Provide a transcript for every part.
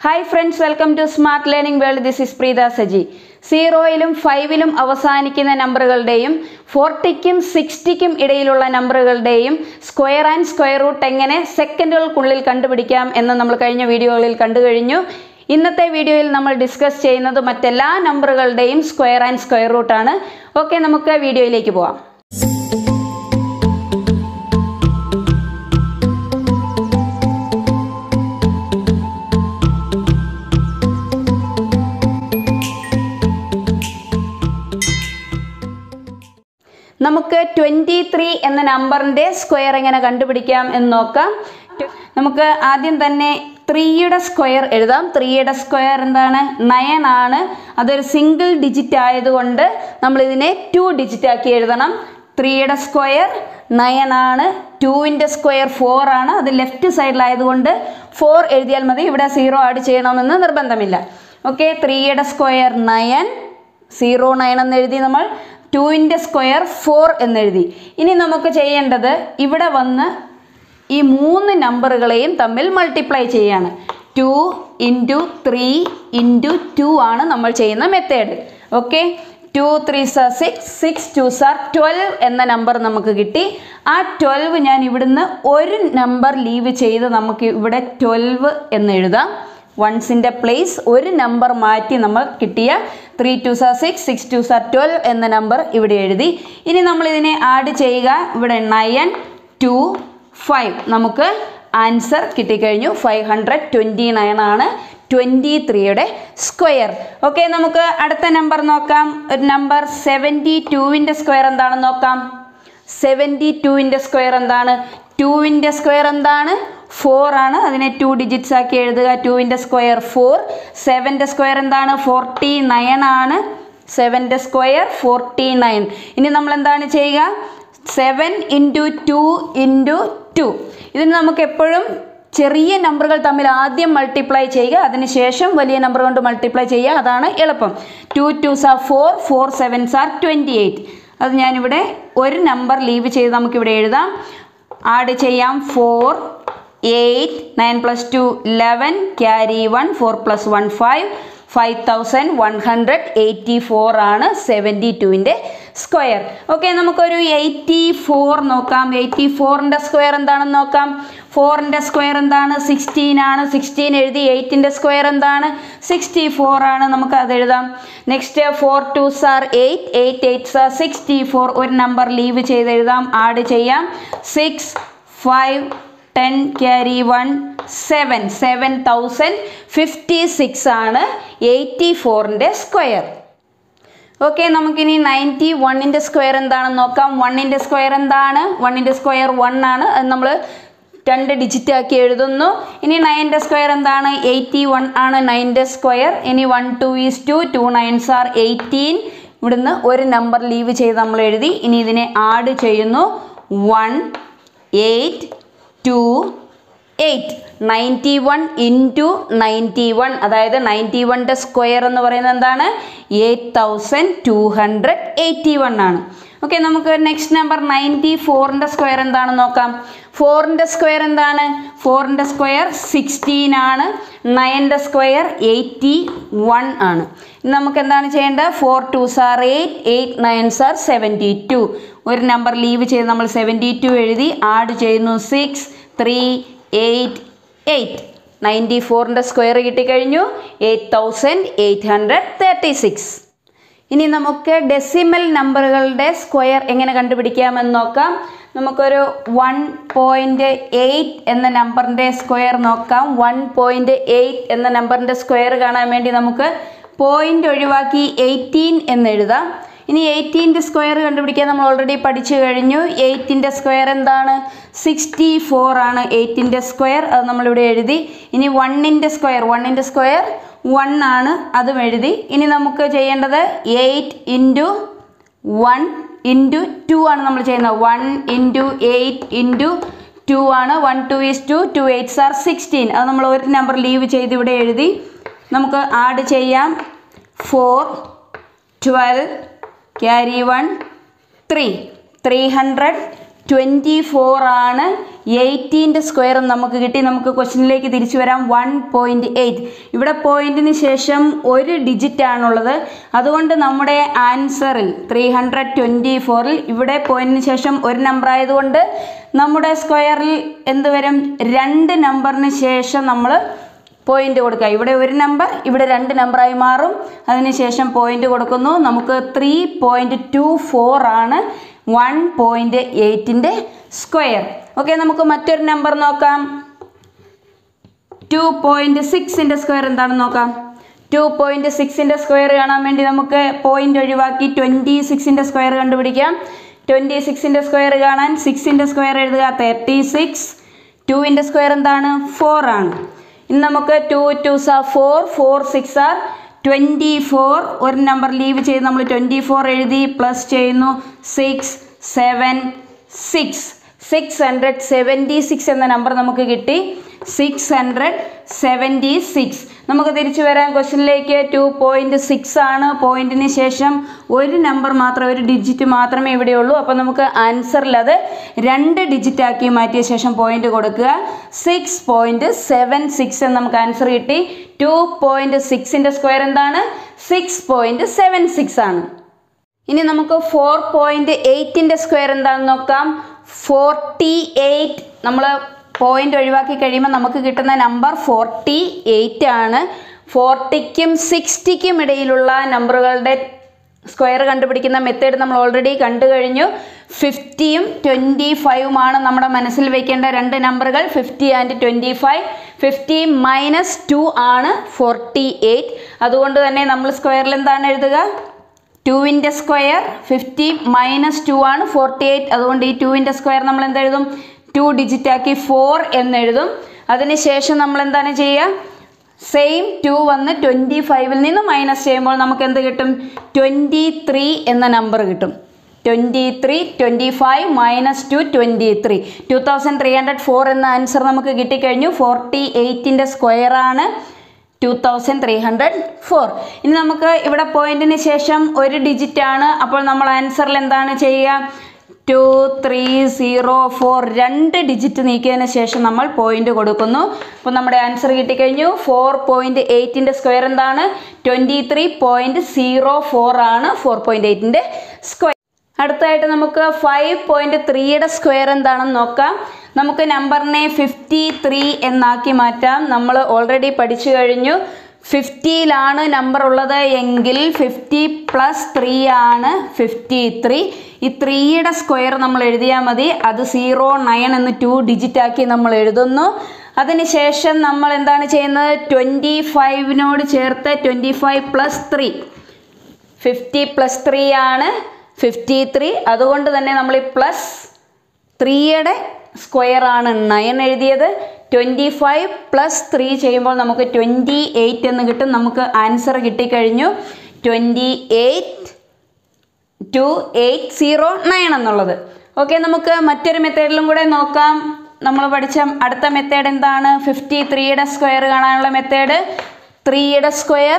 hi friends welcome to smart learning world this is Preetha Saji സീറോയിലും ഫൈവിലും അവസാനിക്കുന്ന നമ്പറുകളുടെയും ഫോർട്ടിക്കും സിക്സ്റ്റിക്കും ഇടയിലുള്ള നമ്പറുകളുടെയും സ്ക്വയർ ആൻഡ് സ്ക്വയർ റൂട്ട് എങ്ങനെ സെക്കൻഡുകൾക്കുള്ളിൽ കണ്ടുപിടിക്കാം എന്ന് നമ്മൾ കഴിഞ്ഞ വീഡിയോകളിൽ കണ്ടു കഴിഞ്ഞു ഇന്നത്തെ വീഡിയോയിൽ നമ്മൾ ഡിസ്കസ് ചെയ്യുന്നത് മറ്റെല്ലാ നമ്പറുകളുടെയും സ്ക്വയർ ആൻഡ് സ്ക്വയർ റൂട്ടാണ് ഓക്കെ നമുക്ക് വീഡിയോയിലേക്ക് പോവാം നമുക്ക് ട്വൻറ്റി ത്രീ എന്ന നമ്പറിൻ്റെ സ്ക്വയർ എങ്ങനെ കണ്ടുപിടിക്കാം എന്ന് നോക്കാം നമുക്ക് ആദ്യം തന്നെ ത്രീയുടെ സ്ക്വയർ എഴുതാം ത്രീയുടെ സ്ക്വയർ എന്താണ് നയൻ ആണ് അതൊരു സിംഗിൾ ഡിജിറ്റ് ആയതുകൊണ്ട് നമ്മൾ ഇതിനെ ടു ഡിജിറ്റ് ആക്കി എഴുതണം ത്രീയുടെ സ്ക്വയർ നയൻ ആണ് ടുവിൻ്റെ സ്ക്വയർ ഫോർ ആണ് അത് ലെഫ്റ്റ് സൈഡിലായതുകൊണ്ട് ഫോർ എഴുതിയാൽ മതി ഇവിടെ സീറോ ആഡ് ചെയ്യണമെന്ന് നിർബന്ധമില്ല ഓക്കെ ത്രീയുടെ സ്ക്വയർ നയൻ സീറോ നയൻ എന്ന് എഴുതി നമ്മൾ ടുവിൻ്റെ സ്ക്വയർ ഫോർ എന്നെഴുതി ഇനി നമുക്ക് ചെയ്യേണ്ടത് ഇവിടെ വന്ന് ഈ മൂന്ന് നമ്പറുകളെയും തമ്മിൽ മൾട്ടിപ്ലൈ ചെയ്യാണ് two into three into two ആണ് നമ്മൾ ചെയ്യുന്ന method okay two three are six six two are twelve എന്ന നമ്പർ നമുക്ക് കിട്ടി ആ ട്വൽവ് ഞാൻ ഇവിടുന്ന് ഒരു നമ്പർ ലീവ് ചെയ്ത് നമുക്ക് ഇവിടെ ട്വൽവ് എന്ന് എഴുതാം വൺസിൻ്റെ പ്ലേസ് ഒരു നമ്പർ മാറ്റി നമ്മൾ കിട്ടിയ three to are six six two are twelve എന്ന നമ്പർ ഇവിടെ എഴുതി ഇനി നമ്മൾ ഇതിനെ ആഡ് ചെയ്യുക ഇവിടെ നയൻ ടു ഫൈവ് നമുക്ക് ആൻസർ കിട്ടിക്കഴിഞ്ഞു ഫൈവ് ഹൺഡ്രഡ് ട്വൻറ്റി നയൻ ആണ് ട്വൻറ്റി ത്രീയുടെ സ്ക്വയർ ഓക്കെ നമുക്ക് അടുത്ത നമ്പർ നോക്കാം ഒരു നമ്പർ സെവൻറ്റി ടുവിൻ്റെ സ്ക്വയർ എന്താണെന്ന് നോക്കാം സെവൻറ്റി ടുവിൻ്റെ സ്ക്വയർ എന്താണ് ടുവിൻ്റെ സ്ക്വയർ എന്താണ് ഫോർ ആണ് അതിനെ ടു ഡിജിറ്റ്സ് ആക്കി എഴുതുക ടുവിൻ്റെ സ്ക്വയർ ഫോർ സെവൻ്റെ സ്ക്വയർ എന്താണ് ഫോർട്ടി നയൻ ആണ് സെവൻ്റെ സ്ക്വയർ ഫോർട്ടി നയൻ ഇനി നമ്മൾ എന്താണ് ചെയ്യുക seven into two into two ഇതിന് നമുക്ക് എപ്പോഴും ചെറിയ നമ്പറുകൾ തമ്മിൽ ആദ്യം മൾട്ടിപ്ലൈ ചെയ്യുക അതിനുശേഷം വലിയ നമ്പർ കൊണ്ട് മൾട്ടിപ്ലൈ ചെയ്യുക അതാണ് എളുപ്പം two two are four four seven are twenty eight അത് ഞാനിവിടെ ഒരു നമ്പർ ലീവ് ചെയ്ത് നമുക്കിവിടെ എഴുതാം ആഡ് ചെയ്യാം four eight nine plus two eleven carry one four plus one five five thousand one hundred eighty four ആണ് സെവൻറ്റി ടുവിൻ്റെ square okay നമുക്കൊരു എയ്റ്റി ഫോർ നോക്കാം എയ്റ്റി ഫോറിൻ്റെ സ്ക്വയർ എന്താണെന്ന് നോക്കാം ഫോറിൻ്റെ സ്ക്വയർ എന്താണ് സിക്സ്റ്റീൻ ആണ് സിക്സ്റ്റീൻ എഴുതി എയ്റ്റിൻ്റെ സ്ക്വയർ എന്താണ് സിക്സ്റ്റി ഫോർ ആണ് നമുക്ക് അത് എഴുതാം next four two are eight eight eight are sixty four ഒരു നമ്പർ ലീവ് ചെയ്ത് എഴുതാം ആഡ് ചെയ്യാം six five ten carry one seven seven thousand fifty six ആണ് എയ്റ്റി ഫോറിൻ്റെ സ്ക്വയർ ഓക്കെ നമുക്കിനി നയൻറ്റി വണ്ണിൻ്റെ സ്ക്വയർ എന്താണെന്ന് നോക്കാം വണ്ണിൻ്റെ സ്ക്വയർ എന്താണ് വണ്ണിൻ്റെ സ്ക്വയർ വൺ ആണ് അത് നമ്മൾ രണ്ട് ഡിജിറ്റ് ആക്കി എഴുതുന്നു ഇനി നയൻ്റെ സ്ക്വയർ എന്താണ് എയ്റ്റി വൺ ആണ് നയൻ്റെ സ്ക്വയർ ഇനി one two is two two nines are eighteen ഇവിടുന്ന് ഒരു നമ്പർ ലീവ് ചെയ്ത് നമ്മൾ എഴുതി ഇനി ഇതിനെ ആഡ് ചെയ്യുന്നു one eight two eight ninety one into ninety one അതായത് നയൻറ്റി വണ്ണിൻ്റെ സ്ക്വയർ എന്ന് പറയുന്നത് എന്താണ് eight thousand two hundred eighty one ആണ് ഓക്കെ നമുക്ക് നെക്സ്റ്റ് നമ്പർ നയൻറ്റി ഫോറിൻ്റെ സ്ക്വയർ എന്താണെന്ന് നോക്കാം ഫോറിൻ്റെ സ്ക്വയർ എന്താണ് ഫോറിൻ്റെ സ്ക്വയർ സിക്സ്റ്റീൻ ആണ് നയൻ്റെ സ്ക്വയർ എയ്റ്റി വൺ ആണ് ഇനി നമുക്ക് എന്താണ് ചെയ്യേണ്ടത് four two are eight eight nine are seventy two ഒരു നമ്പർ ലീവ് ചെയ്ത് നമ്മൾ സെവൻറ്റി ടു എഴുതി ആഡ് ചെയ്യുന്നു six three eight eight ninety ഫോറിൻ്റെ സ്ക്വയർ കിട്ടിക്കഴിഞ്ഞു eight thousand eight hundred thirty six ഇനി നമുക്ക് ഡെസിമൽ നമ്പറുകളുടെ സ്ക്വയർ എങ്ങനെ കണ്ടുപിടിക്കാമെന്ന് നോക്കാം നമുക്കൊരു വൺ പോയിൻറ്റ് എയ്റ്റ് എന്ന നമ്പറിൻ്റെ സ്ക്വയർ നോക്കാം വൺ പോയിൻറ്റ് എയ്റ്റ് എന്ന നമ്പറിൻ്റെ സ്ക്വയർ കാണാൻ വേണ്ടി നമുക്ക് പോയിൻ്റ് ഒഴിവാക്കി എയ്റ്റീൻ എന്ന് എഴുതാം ഇനി എയ്റ്റീൻ്റെ സ്ക്വയർ കണ്ടുപിടിക്കാൻ നമ്മൾ ഓൾറെഡി പഠിച്ചു കഴിഞ്ഞു എയ്റ്റിൻ്റെ സ്ക്വയർ എന്താണ് സിക്സ്റ്റി ഫോർ ആണ് എയ്റ്റിൻ്റെ സ്ക്വയർ അത് നമ്മളിവിടെ എഴുതി ഇനി വണ്ണിൻ്റെ സ്ക്വയർ വണ്ണിൻ്റെ സ്ക്വയർ വൺ ആണ് അതും എഴുതി ഇനി നമുക്ക് ചെയ്യേണ്ടത് eight into one into two ആണ് നമ്മൾ ചെയ്യുന്നത് one into eight into two ആണ് one two is two two eights are sixteen അത് നമ്മൾ ഒരു നമ്പർ ലീവ് ചെയ്ത് ഇവിടെ എഴുതി നമുക്ക് ആഡ് ചെയ്യാം four twelve carry one three three hundred twenty four ആണ് എയ്റ്റീൻ്റെ സ്ക്വയറും നമുക്ക് കിട്ടി നമുക്ക് ക്വസ്റ്റ്യനിലേക്ക് തിരിച്ചു വരാം വൺ പോയിൻറ്റ് എയ്റ്റ് ഇവിടെ പോയിന്റിന് ശേഷം ഒരു ഡിജിറ്റ് ആണുള്ളത് അതുകൊണ്ട് നമ്മുടെ ആൻസറിൽ ത്രീ ഹൺഡ്രഡ് ട്വൻറ്റി ഫോറിൽ ഇവിടെ പോയിന്റിന് ശേഷം ഒരു നമ്പർ ആയതുകൊണ്ട് നമ്മുടെ സ്ക്വയറിൽ എന്ത് വരും രണ്ട് നമ്പറിന് ശേഷം നമ്മൾ പോയിന്റ് കൊടുക്കുക ഇവിടെ ഒരു നമ്പർ ഇവിടെ രണ്ട് നമ്പറായി മാറും അതിനുശേഷം പോയിന്റ് കൊടുക്കുന്നു നമുക്ക് ത്രീ പോയിൻറ്റ് ടു ഫോർ ആണ് വൺ പോയിൻറ്റ് എയ്റ്റിൻ്റെ സ്ക്വയർ ഓക്കെ നമുക്ക് മറ്റൊരു നമ്പർ നോക്കാം ടു പോയിൻറ്റ് സിക്സിൻ്റെ സ്ക്വയർ എന്താണെന്ന് നോക്കാം ടു പോയിൻറ്റ് സിക്സിൻ്റെ സ്ക്വയർ കാണാൻ വേണ്ടി നമുക്ക് പോയിന്റ് ഒഴിവാക്കി ട്വൻറ്റി സിക്സിൻ്റെ സ്ക്വയർ കണ്ടുപിടിക്കാം ട്വൻറ്റി സിക്സിൻ്റെ സ്ക്വയർ കാണാൻ സിക്സിൻ്റെ സ്ക്വയർ എഴുതുക തേർട്ടി സിക്സ് ടുവിൻ്റെ സ്ക്വയർ എന്താണ് ഫോർ ആണ് ഇനി നമുക്ക് two two are four four six are twenty four ഒരു നമ്പർ ലീവ് ചെയ്ത് നമ്മൾ ട്വൻറ്റി ഫോർ എഴുതി പ്ലസ് ചെയ്യുന്നു six seven six six hundred seventy six എന്ന നമ്പർ നമുക്ക് കിട്ടി സിക്സ് ഹൺഡ്രഡ് സെവൻറ്റി സിക്സ് നമുക്ക് തിരിച്ചു വരാൻ ക്വസ്റ്റ്യനിലേക്ക് ടു പോയിൻറ്റ് സിക്സ് ആണ് പോയിന്റിന് ശേഷം ഒരു നമ്പർ മാത്രം ഒരു ഡിജിറ്റ് മാത്രമേ ഇവിടെയുള്ളൂ അപ്പോൾ നമുക്ക് ആൻസറിൽ അത് രണ്ട് ഡിജിറ്റ് ആക്കി മാറ്റിയ ശേഷം പോയിന്റ് കൊടുക്കുക സിക്സ് പോയിൻറ്റ് സെവൻ സിക്സ് എന്ന് നമുക്ക് ആൻസർ കിട്ടി ടു പോയിൻറ്റ് സിക്സിൻ്റെ സ്ക്വയർ എന്താണ് സിക്സ് പോയിൻറ്റ് സെവൻ സിക്സ് ആണ് ഇനി നമുക്ക് ഫോർ പോയിൻറ്റ് എയ്റ്റിൻ്റെ സ്ക്വയർ എന്താണെന്ന് നോക്കാം ഫോർട്ടി എയ്റ്റ് നമ്മൾ പോയിന്റ് ഒഴിവാക്കി കഴിയുമ്പോൾ നമുക്ക് കിട്ടുന്ന നമ്പർ ഫോർട്ടി എയ്റ്റ് ആണ് ഫോർട്ടിക്കും സിക്സ്റ്റിക്കും ഇടയിലുള്ള നമ്പറുകളുടെ സ്ക്വയർ കണ്ടുപിടിക്കുന്ന മെത്തേഡ് നമ്മൾ ഓൾറെഡി കണ്ടു കഴിഞ്ഞു ഫിഫ്റ്റിയും ട്വൻറ്റി ഫൈവുമാണ് നമ്മുടെ മനസ്സിൽ വെക്കേണ്ട രണ്ട് നമ്പറുകൾ fifty and twenty five fifty minus two ആണ് ഫോർട്ടി എയ്റ്റ് അതുകൊണ്ട് തന്നെ നമ്മൾ സ്ക്വയറിൽ എന്താണ് എഴുതുക ടുവിൻ്റെ സ്ക്വയർ ഫിഫ്റ്റി മൈനസ് ടു ആണ് ഫോർട്ടി എയ്റ്റ് അതുകൊണ്ട് ഈ ടുവിൻ്റെ സ്ക്വയർ നമ്മൾ എന്തെഴുതും ടു ഡിജിറ്റ് ആക്കി ഫോർ എന്നെഴുതും അതിനുശേഷം നമ്മൾ എന്താണ് ചെയ്യുക സെയിം ടു വന്ന് ട്വൻറ്റി ഫൈവിൽ നിന്ന് മൈനസ് ചെയ്യുമ്പോൾ നമുക്ക് എന്ത് കിട്ടും ട്വൻറ്റി ത്രീ എന്ന നമ്പർ കിട്ടും twenty three twenty five minus two twenty three two thousand three hundred four എന്ന ആൻസർ നമുക്ക് കിട്ടിക്കഴിഞ്ഞു ഫോർട്ടി എയ്റ്റിൻ്റെ സ്ക്വയറാണ് two thousand three hundred four ഇനി നമുക്ക് ഇവിടെ പോയിന്റിന് ശേഷം ഒരു ഡിജിറ്റ് ആണ് അപ്പോൾ നമ്മൾ ആൻസറിൽ എന്താണ് ചെയ്യുക ടു ത്രീ സീറോ ഫോർ രണ്ട് ഡിജിറ്റ് നീക്കിയതിന് ശേഷം നമ്മൾ പോയിന്റ് കൊടുക്കുന്നു അപ്പോൾ നമ്മുടെ ആൻസർ കിട്ടിക്കഴിഞ്ഞു ഫോർ പോയിന്റ് എയ്റ്റിൻ്റെ സ്ക്വയർ എന്താണ് twenty three point zero four ആണ് ഫോർ പോയിന്റ് എയ്റ്റിൻ്റെ സ്ക്വയർ അടുത്തായിട്ട് നമുക്ക് ഫൈവ് പോയിന്റ് ത്രീയുടെ സ്ക്വയർ എന്താണെന്ന് നോക്കാം നമുക്ക് നമ്പറിനെ ഫിഫ്റ്റി ത്രീ എന്നാക്കി മാറ്റാം നമ്മൾ ഓൾറെഡി പഠിച്ചു കഴിഞ്ഞു ഫിഫ്റ്റിയിലാണ് നമ്പർ ഉള്ളത് എങ്കിൽ ഫിഫ്റ്റി പ്ലസ് ത്രീ ആണ് ഫിഫ്റ്റി ത്രീ ഈ ത്രീയുടെ സ്ക്വയർ നമ്മൾ എഴുതിയാൽ മതി അത് സീറോ നയൻ എന്ന് ടു ഡിജിറ്റ് ആക്കി നമ്മൾ എഴുതുന്നു അതിനുശേഷം നമ്മൾ എന്താണ് ചെയ്യുന്നത് ട്വൻറ്റി ഫൈവിനോട് ചേർത്ത് twenty five plus three fifty plus three ആണ് ഫിഫ്റ്റി ത്രീ അതുകൊണ്ട് തന്നെ നമ്മൾ ഈ പ്ലസ് ത്രീയുടെ സ്ക്വയർ ആണ് നയൻ എഴുതിയത് ട്വൻറ്റി ഫൈവ് പ്ലസ് ത്രീ ചെയ്യുമ്പോൾ നമുക്ക് ട്വൻറ്റി എയ്റ്റ് എന്ന് കിട്ടും നമുക്ക് ആൻസർ കിട്ടിക്കഴിഞ്ഞു twenty eight two eight zero nine എന്നുള്ളത് ഓക്കെ നമുക്ക് മറ്റൊരു മെത്തേഡിലും കൂടെ നോക്കാം നമ്മൾ പഠിച്ച അടുത്ത മെത്തേഡ് എന്താണ് ഫിഫ്റ്റി ത്രീയുടെ സ്ക്വയർ കാണാനുള്ള മെത്തേഡ് ത്രീയുടെ സ്ക്വയർ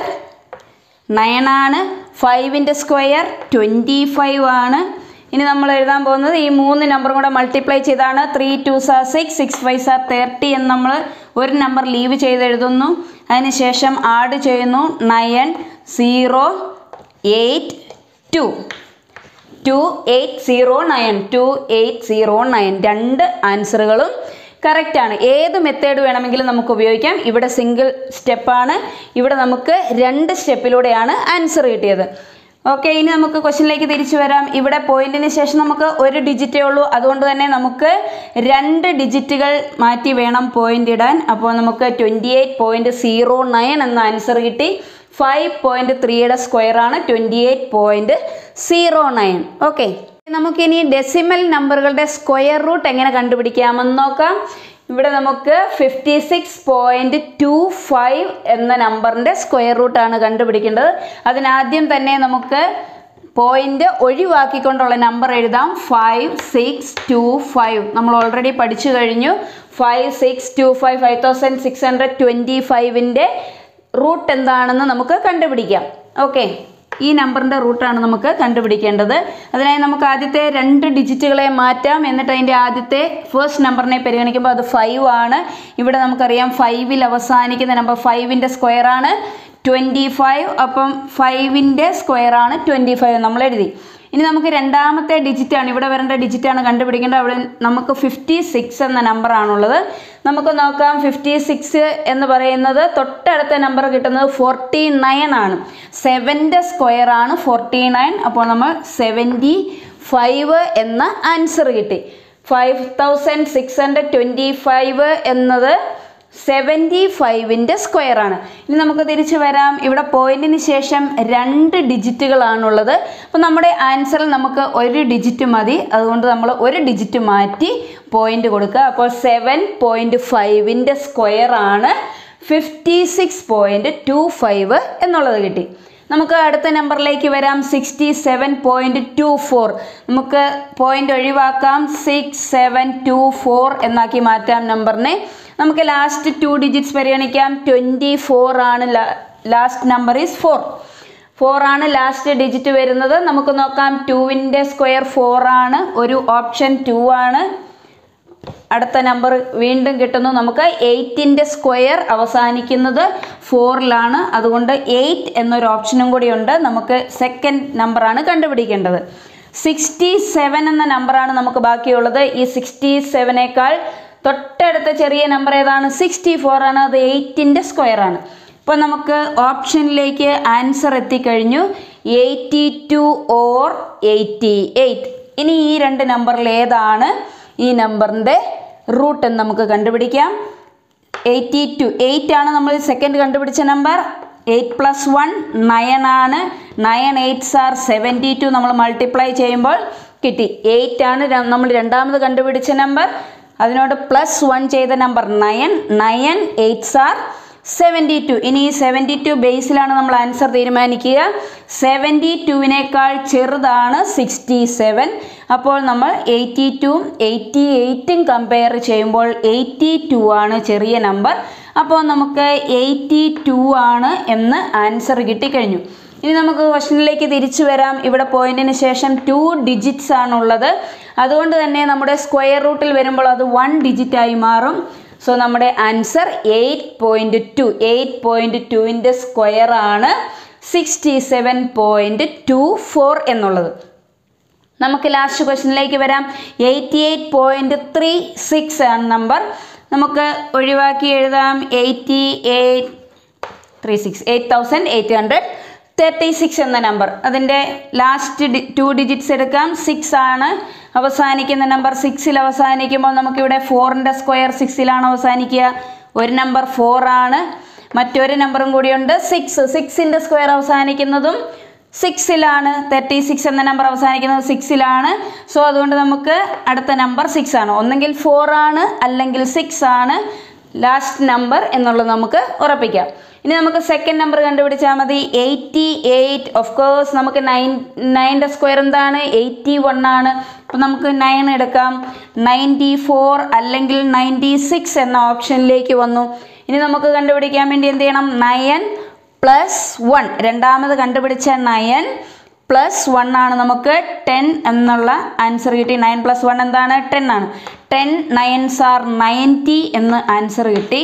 നയൻ ആണ് ഫൈവിൻ്റെ സ്ക്വയർ ട്വൻറ്റി ഫൈവ് ആണ് ഇനി നമ്മൾ എഴുതാൻ പോകുന്നത് ഈ മൂന്ന് നമ്പറും കൂടെ മൾട്ടിപ്ലൈ ചെയ്താണ് three to are six six fives are thirty എന്ന് നമ്മൾ ഒരു നമ്പർ ലീവ് ചെയ്ത് എഴുതുന്നു അതിനുശേഷം ആഡ് ചെയ്യുന്നു nine zero eight two two eight zero nine two eight zero nine രണ്ട് ആൻസറുകളും കറക്റ്റ് ആണ് ഏത് മെത്തേഡ് വേണമെങ്കിലും നമുക്ക് ഉപയോഗിക്കാം ഇവിടെ സിംഗിൾ സ്റ്റെപ്പാണ് ഇവിടെ നമുക്ക് രണ്ട് സ്റ്റെപ്പിലൂടെയാണ് ആൻസർ കിട്ടിയത് ഓക്കെ ഇനി നമുക്ക് ക്വസ്റ്റ്യനിലേക്ക് തിരിച്ചു വരാം ഇവിടെ പോയിന്റിന് ശേഷം നമുക്ക് ഒരു ഡിജിറ്റേ ഉള്ളൂ അതുകൊണ്ട് തന്നെ നമുക്ക് രണ്ട് ഡിജിറ്റുകൾ മാറ്റി വേണം പോയിന്റ് ഇടാൻ അപ്പോൾ നമുക്ക് twenty eight point zero nine എന്ന ആൻസർ കിട്ടി ഫൈവ് പോയിൻറ്റ് ത്രീയുടെ സ്ക്വയർ ആണ് twenty eight point zero nine okay നമുക്കിനി ഡെസിമൽ നമ്പറുകളുടെ സ്ക്വയർ റൂട്ട് എങ്ങനെ കണ്ടുപിടിക്കാമെന്ന് നോക്കാം ഇവിടെ നമുക്ക് fifty six point two five എന്ന നമ്പറിൻ്റെ സ്ക്വയർ റൂട്ടാണ് കണ്ടുപിടിക്കേണ്ടത് അതിനാദ്യം തന്നെ നമുക്ക് പോയിന്റ് ഒഴിവാക്കിക്കൊണ്ടുള്ള നമ്പർ എഴുതാം ഫൈവ് സിക്സ് ടു ഫൈവ് നമ്മൾ ഓൾറെഡി പഠിച്ചു കഴിഞ്ഞു five six two five five thousand six hundred twenty ഫൈവിൻ്റെ റൂട്ട് എന്താണെന്ന് നമുക്ക് കണ്ടുപിടിക്കാം ഓക്കെ ഈ നമ്പറിൻ്റെ റൂട്ടാണ് നമുക്ക് കണ്ടുപിടിക്കേണ്ടത് അതിനായി നമുക്ക് ആദ്യത്തെ രണ്ട് ഡിജിറ്റുകളെ മാറ്റാം എന്നിട്ട് അതിൻ്റെ ആദ്യത്തെ ഫസ്റ്റ് നമ്പറിനെ പരിഗണിക്കുമ്പോൾ അത് ഫൈവ് ആണ് ഇവിടെ നമുക്കറിയാം ഫൈവിൽ അവസാനിക്കുന്ന നമ്പർ ഫൈവിൻ്റെ സ്ക്വയർ ആണ് ട്വൻറ്റി ഫൈവ് അപ്പം ഫൈവിൻ്റെ സ്ക്വയർ ആണ് ട്വൻറ്റി ഫൈവ് നമ്മൾ എഴുതി ഇനി നമുക്ക് രണ്ടാമത്തെ ഡിജിറ്റാണ് ഇവിടെ വരേണ്ട ഡിജിറ്റാണ് കണ്ടുപിടിക്കേണ്ടത് അവിടെ നമുക്ക് ഫിഫ്റ്റി സിക്സ് എന്ന നമ്പറാണുള്ളത് നമുക്ക് നോക്കാം ഫിഫ്റ്റി സിക്സ് എന്ന് പറയുന്നത് തൊട്ടടുത്ത നമ്പർ കിട്ടുന്നത് ഫോർട്ടി നയൻ ആണ് സെവൻ്റെ സ്ക്വയർ ആണ് ഫോർട്ടി നയൻ അപ്പോൾ നമ്മൾ സെവൻറ്റി ഫൈവ് എന്ന ആൻസർ കിട്ടി five thousand six hundred twenty five എന്നത് സെവൻറ്റി ഫൈവിൻ്റെ സ്ക്വയർ ആണ് ഇനി നമുക്ക് തിരിച്ചു വരാം ഇവിടെ പോയിന്റിന് ശേഷം രണ്ട് ഡിജിറ്റുകളാണുള്ളത് അപ്പോൾ നമ്മുടെ ആൻസറിൽ നമുക്ക് ഒരു ഡിജിറ്റ് മതി അതുകൊണ്ട് നമ്മൾ ഒരു ഡിജിറ്റ് മാറ്റി പോയിന്റ് കൊടുക്കുക അപ്പോൾ സെവൻ പോയിൻറ്റ് ഫൈവിൻ്റെ സ്ക്വയർ ആണ് fifty six point two five എന്നുള്ളത് കിട്ടി നമുക്ക് അടുത്ത നമ്പറിലേക്ക് വരാം sixty seven point two four നമുക്ക് പോയിന്റ് ഒഴിവാക്കാം സിക്സ് സെവൻ ടു ഫോർ എന്നാക്കി മാറ്റാം നമ്പറിനെ നമുക്ക് ലാസ്റ്റ് ടു ഡിജിറ്റ്സ് പരിഗണിക്കാം ട്വൻറ്റി ഫോർ ആണ് last number is four four ആണ് ലാസ്റ്റ് ഡിജിറ്റ് വരുന്നത് നമുക്ക് നോക്കാം ടുവിൻ്റെ സ്ക്വയർ ഫോർ ആണ് ഒരു ഓപ്ഷൻ ടു ആണ് അടുത്ത നമ്പർ വീണ്ടും കിട്ടുന്നു നമുക്ക് എയ്റ്റിൻ്റെ സ്ക്വയർ അവസാനിക്കുന്നത് ഫോറിലാണ് അതുകൊണ്ട് എയ്റ്റ് എന്നൊരു ഓപ്ഷനും കൂടി ഉണ്ട് നമുക്ക് സെക്കൻഡ് നമ്പറാണ് കണ്ടുപിടിക്കേണ്ടത് സിക്സ്റ്റി സെവൻ എന്ന നമ്പറാണ് നമുക്ക് ബാക്കിയുള്ളത് ഈ സിക്സ്റ്റി സെവനേക്കാൾ തൊട്ടടുത്ത ചെറിയ നമ്പർ ഏതാണ് സിക്സ്റ്റി ഫോർ ആണ് അത് എയ്റ്റിൻ്റെ സ്ക്വയർ ആണ് ഇപ്പോൾ നമുക്ക് ഓപ്ഷനിലേക്ക് ആൻസർ എത്തിക്കഴിഞ്ഞു eighty two or eighty eight ഇനി ഈ രണ്ട് നമ്പറിൽ ഏതാണ് ഈ നമ്പറിൻ്റെ റൂട്ട് എന്ന് നമുക്ക് കണ്ടുപിടിക്കാം എയ്റ്റി ടു എയ്റ്റ് ആണ് നമ്മൾ സെക്കൻഡ് കണ്ടുപിടിച്ച number eight plus one nine ആണ് nine eights are seventy two നമ്മൾ മൾട്ടിപ്ലൈ ചെയ്യുമ്പോൾ കിട്ടി എയ്റ്റ് ആണ് ര- നമ്മൾ രണ്ടാമത് കണ്ടുപിടിച്ച നമ്പർ അതിനോട് പ്ലസ് വൺ ചെയ്ത number nine nine eights are seventy two ഇനി ഈ സെവൻറ്റി ടു ബേസിലാണ് നമ്മൾ ആൻസർ തീരുമാനിക്കുക സെവൻറ്റി ടുവിനേക്കാൾ ചെറുതാണ് സിക്സ്റ്റി സെവൻ അപ്പോൾ നമ്മൾ എയ്റ്റി ടുവും എയ്റ്റി എയ്റ്റും കമ്പയർ ചെയ്യുമ്പോൾ എയ്റ്റി ടു ആണ് ചെറിയ നമ്പർ അപ്പോൾ നമുക്ക് എയ്റ്റി ടു ആണ് എന്ന് ആൻസർ കിട്ടിക്കഴിഞ്ഞു ഇനി നമുക്ക് ക്വസ്റ്റനിലേക്ക് തിരിച്ചു വരാം ഇവിടെ പോയിന്റിന് ശേഷം ടു ഡിജിറ്റ്സ് ആണുള്ളത് അതുകൊണ്ട് തന്നെ നമ്മുടെ സ്ക്വയർ റൂട്ടിൽ വരുമ്പോൾ അത് വൺ ഡിജിറ്റായി മാറും സോ നമ്മുടെ answer eight point two eight point ടുവിൻ്റെ സ്ക്വയർ ആണ് sixty seven point two four എന്നുള്ളത് നമുക്ക് ലാസ്റ്റ് ക്വസ്റ്റനിലേക്ക് വരാം eighty eight point three six ആണ് നമ്പർ നമുക്ക് ഒഴിവാക്കി എഴുതാം eighty eight three six eight thousand eight hundred thirty six എന്ന നമ്പർ അതിൻ്റെ ലാസ്റ്റ് ഡി ടു ഡിജിറ്റ്സ് എടുക്കാം സിക്സ് ആണ് അവസാനിക്കുന്ന നമ്പർ സിക്സിൽ അവസാനിക്കുമ്പോൾ നമുക്കിവിടെ ഫോറിൻ്റെ സ്ക്വയർ സിക്സിലാണ് അവസാനിക്കുക ഒരു നമ്പർ ഫോർ ആണ് മറ്റൊരു നമ്പറും കൂടിയുണ്ട് സിക്സ് സിക്സിൻ്റെ സ്ക്വയർ അവസാനിക്കുന്നതും സിക്സിലാണ് തേർട്ടി സിക്സ് എന്ന നമ്പർ അവസാനിക്കുന്നത് സിക്സിലാണ് സോ അതുകൊണ്ട് നമുക്ക് അടുത്ത നമ്പർ സിക്സ് ആണ് ഒന്നെങ്കിൽ ഫോർ ആണ് അല്ലെങ്കിൽ സിക്സ് ആണ് ലാസ്റ്റ് നമ്പർ എന്നുള്ളത് നമുക്ക് ഉറപ്പിക്കാം ഇനി നമുക്ക് സെക്കൻഡ് നമ്പർ കണ്ടുപിടിച്ചാൽ മതി എയ്റ്റി എയ്റ്റ് ഓഫ് കോഴ്സ് നമുക്ക് നയൻ നയൻ്റെ സ്ക്വയർ എന്താണ് എയ്റ്റി വൺ ആണ് അപ്പോൾ നമുക്ക് നയൻ എടുക്കാം നയൻറ്റി ഫോർ അല്ലെങ്കിൽ നയൻറ്റി സിക്സ് എന്ന ഓപ്ഷനിലേക്ക് വന്നു ഇനി നമുക്ക് കണ്ടുപിടിക്കാൻ വേണ്ടി എന്ത് ചെയ്യണം നയൻ പ്ലസ് വൺ രണ്ടാമത് കണ്ടുപിടിച്ച നയൻ പ്ലസ് വൺ ആണ് നമുക്ക് ടെൻ എന്നുള്ള ആൻസർ കിട്ടി നയൻ പ്ലസ് വൺ എന്താണ് ടെൻ ആണ് ടെൻ നയൻസ് ആർ നയൻറ്റി എന്ന് ആൻസർ കിട്ടി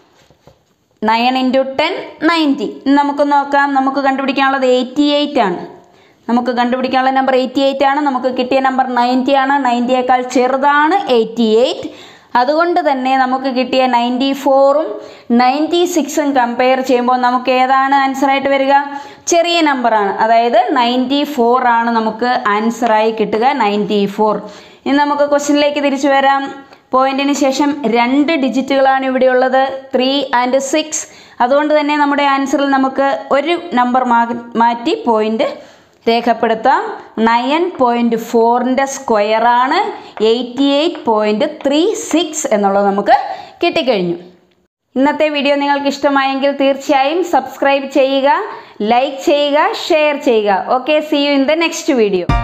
നയൻ ഇൻറ്റു ടെൻ നയൻറ്റി നമുക്ക് നോക്കാം നമുക്ക് കണ്ടുപിടിക്കാനുള്ളത് എയ്റ്റി എയ്റ്റ് ആണ് നമുക്ക് കണ്ടുപിടിക്കാനുള്ള നമ്പർ എയ്റ്റി എയ്റ്റ് ആണ് നമുക്ക് കിട്ടിയ നമ്പർ നയൻറ്റി ആണ് നയൻറ്റിയേക്കാൾ ചെറുതാണ് എയ്റ്റി എയ്റ്റ് അതുകൊണ്ട് തന്നെ നമുക്ക് കിട്ടിയ നയൻറ്റി ഫോറും നയൻറ്റി സിക്സും കമ്പയർ ചെയ്യുമ്പോൾ നമുക്ക് ഏതാണ് ആൻസറായിട്ട് വരിക ചെറിയ നമ്പറാണ് അതായത് നയൻറ്റി ഫോർ ആണ് നമുക്ക് ആൻസറായി കിട്ടുക നയൻറ്റി ഫോർ ഇനി നമുക്ക് ക്വസ്റ്റ്യനിലേക്ക് തിരിച്ചു വരാം പോയിന്റിന് ശേഷം രണ്ട് ഡിജിറ്റുകളാണ് ഇവിടെ ഉള്ളത് ത്രീ ആൻഡ് സിക്സ് അതുകൊണ്ട് തന്നെ നമ്മുടെ ആൻസറിൽ നമുക്ക് ഒരു നമ്പർ മാറ്റി പോയിന്റ് രേഖപ്പെടുത്താം നയൻ പോയിൻറ്റ് ഫോറിൻ്റെ സ്ക്വയറാണ് eighty eight point three six എന്നുള്ളത് നമുക്ക് കിട്ടിക്കഴിഞ്ഞു ഇന്നത്തെ വീഡിയോ നിങ്ങൾക്ക് ഇഷ്ടമായെങ്കിൽ തീർച്ചയായും സബ്സ്ക്രൈബ് ചെയ്യുക ലൈക്ക് ചെയ്യുക ഷെയർ ചെയ്യുക okay see you in the next video